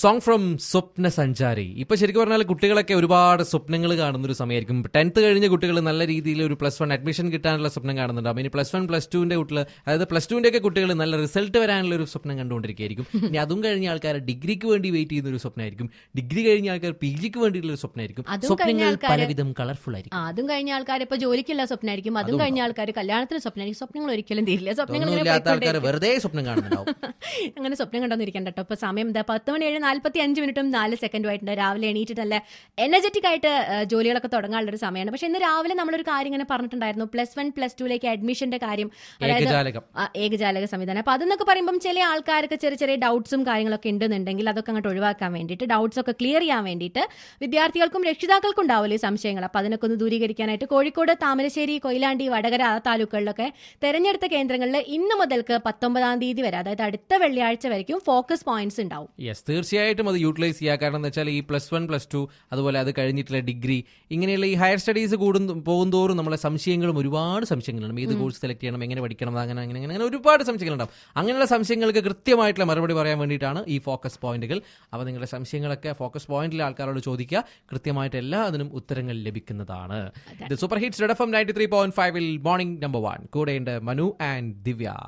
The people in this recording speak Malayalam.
സോങ് ഫ്രം സ്വപ്ന സഞ്ചാരി ഇപ്പൊ ശരിക്കും പറഞ്ഞാൽ കുട്ടികളൊക്കെ ഒരുപാട് സ്വപ്നങ്ങൾ കാണുന്ന ഒരു സമയമായിരിക്കും ടെൻത്ത് കഴിഞ്ഞ കുട്ടികൾ നല്ല രീതിയിൽ ഒരു പ്ലസ് വൺ അഡ്മിഷൻ കിട്ടാനുള്ള സ്വപ്നം കാണുന്നുണ്ടാവും ഇനി പ്ലസ് വൺ പ്ലസ് ടുവിന്റെ കുട്ടികൾ അതായത് പ്ലസ് ടുവിന്റെ ഒക്കെ കുട്ടികൾ നല്ല റിസൾട്ട് വരാനുള്ള ഒരു സ്വപ്നം കണ്ടുകൊണ്ടിരിക്കുകയായിരിക്കും ഇനി അതും കഴിഞ്ഞ ആൾക്കാർ ഡിഗ്രിക്ക് വേണ്ടി വെയിറ്റ് ചെയ്യുന്ന ഒരു സ്വപ്നമായിരിക്കും ഡിഗ്രി കഴിഞ്ഞ ആൾക്കാർ പി ജിക്ക് വേണ്ടിയിട്ടുള്ള ഒരു സ്വപ്നമായിരിക്കും അതും കഴിഞ്ഞ സ്വപ്നങ്ങൾ ആൾക്കാര് പലവിധം കളർഫുൾ ആയിരിക്കും ആ, അതും കഴിഞ്ഞ ആൾക്കാർ ഇപ്പൊ ജോലിക്കുള്ള സ്വപ്നമായിരിക്കും അതും കഴിഞ്ഞ ആൾക്കാർ കല്യാണത്തിന് സ്വപ്നമായിരിക്കും സ്വപ്നങ്ങൾ ഒരിക്കലും തീരില്ല സ്വപ്നങ്ങൾ ഇങ്ങനെ ഒന്നുമില്ലാത്ത ആൾക്കാർ പോയിക്കൊണ്ടേ വെറുതെ സ്വപ്നം കാണുന്നുണ്ടാവും അങ്ങനെ സ്വപ്നം കണ്ടോന്നിരിക്കണ്ട കേട്ടോ ഇപ്പൊ സമയം എന്താ പത്ത് മണി ഏഴ് നാല്പത്തി അഞ്ച് മിനിറ്റും നാല് സെക്കൻഡും ആയിട്ടുണ്ട് രാവിലെ എണീറ്റിട്ട് നല്ല എനർജറ്റിക് ആയിട്ട് ആ, ജോലികളൊക്കെ തുടങ്ങാനുള്ള ഒരു സമയമാണ് പക്ഷെ ഇന്ന് രാവിലെ നമ്മളൊരു കാര്യം ഇങ്ങനെ പറഞ്ഞിട്ടുണ്ടായിരുന്നു പ്ലസ് വൺ പ്ലസ് ടുവിലേക്ക് അഡ്മിഷന്റെ കാര്യം ഏകജാലകം ആ, ഏകജാലക സംവിധാനം അപ്പൊ അതെന്നൊക്കെ പറയുമ്പോൾ ചില ആൾക്കാർക്ക് ചെറിയ ചെറിയ ഡൗട്ട്സും കാര്യങ്ങളൊക്കെ ഉണ്ടെന്നുണ്ടെങ്കിൽ അതൊക്കെ അങ്ങോട്ട് ഒഴിവാക്കാൻ വേണ്ടിയിട്ട് ഡൗട്ട്സ് ഒക്കെ ക്ലിയർ ചെയ്യാൻ വേണ്ടിയിട്ട് വിദ്യാർത്ഥികൾക്കും രക്ഷിതാക്കൾക്കും ഉണ്ടാവില്ലേ സംശയങ്ങൾ അപ്പൊ അതിനൊക്കെ ഒന്ന് ദൂരീകരിക്കാനായിട്ട് കോഴിക്കോട് താമരശ്ശേരി കൊയിലാണ്ടി വടകര ആ താലൂക്കുകളിലൊക്കെ തെരഞ്ഞെടുത്ത കേന്ദ്രങ്ങളിൽ ഇന്ന് മുതൽക്ക് പത്തൊമ്പതാം തീയതി വരെ അതായത് അടുത്ത വെള്ളിയാഴ്ച വരയ്ക്കും ഫോക്കസ് പോയിന്റ്സ് ഉണ്ടാവും യെസ് തീർച്ചയായിട്ടും അത് യൂട്ടിലൈസ് ചെയ്യുക കാരണം എന്താ വെച്ചാൽ ഈ പ്ലസ് വൺ പ്ലസ് ടു അതുപോലെ അത് കഴിഞ്ഞിട്ടുള്ള ഡിഗ്രി ഇങ്ങനെയുള്ള ഈ ഹയർ സ്റ്റഡീസ് കൂടും പോകുന്തോറും നമ്മളെ സംശയങ്ങളും ഒരുപാട് സംശയങ്ങളുണ്ട് ഏത് കോഴ്സ് സെലക്ട് ചെയ്യണം എങ്ങനെ പഠിക്കണം അങ്ങനെ അങ്ങനെ അങ്ങനെ അങ്ങനെ ഒരുപാട് സംശയങ്ങളുണ്ടാവും അങ്ങനെയുള്ള സംശയങ്ങൾക്ക് കൃത്യമായിട്ടുള്ള മറുപടി പറയാൻ വേണ്ടിയിട്ടാണ് ഈ ഫോക്കസ് പോയിന്റുകൾ അപ്പോൾ നിങ്ങളുടെ സംശയങ്ങളൊക്കെ ഫോക്കസ് പോയിന്റിലെ ആൾക്കാരോട് ചോദിക്കുക കൃത്യമായിട്ട് എല്ലാ അതിനും ഉത്തരങ്ങൾ ലഭിക്കുന്നതാണ് ഇത് super hits red F M ninety three point ഫൈവിൽ മോർണിംഗ് നമ്പർ വൺ കൂടെയുണ്ട് മനു ആൻഡ് ദിവ്യ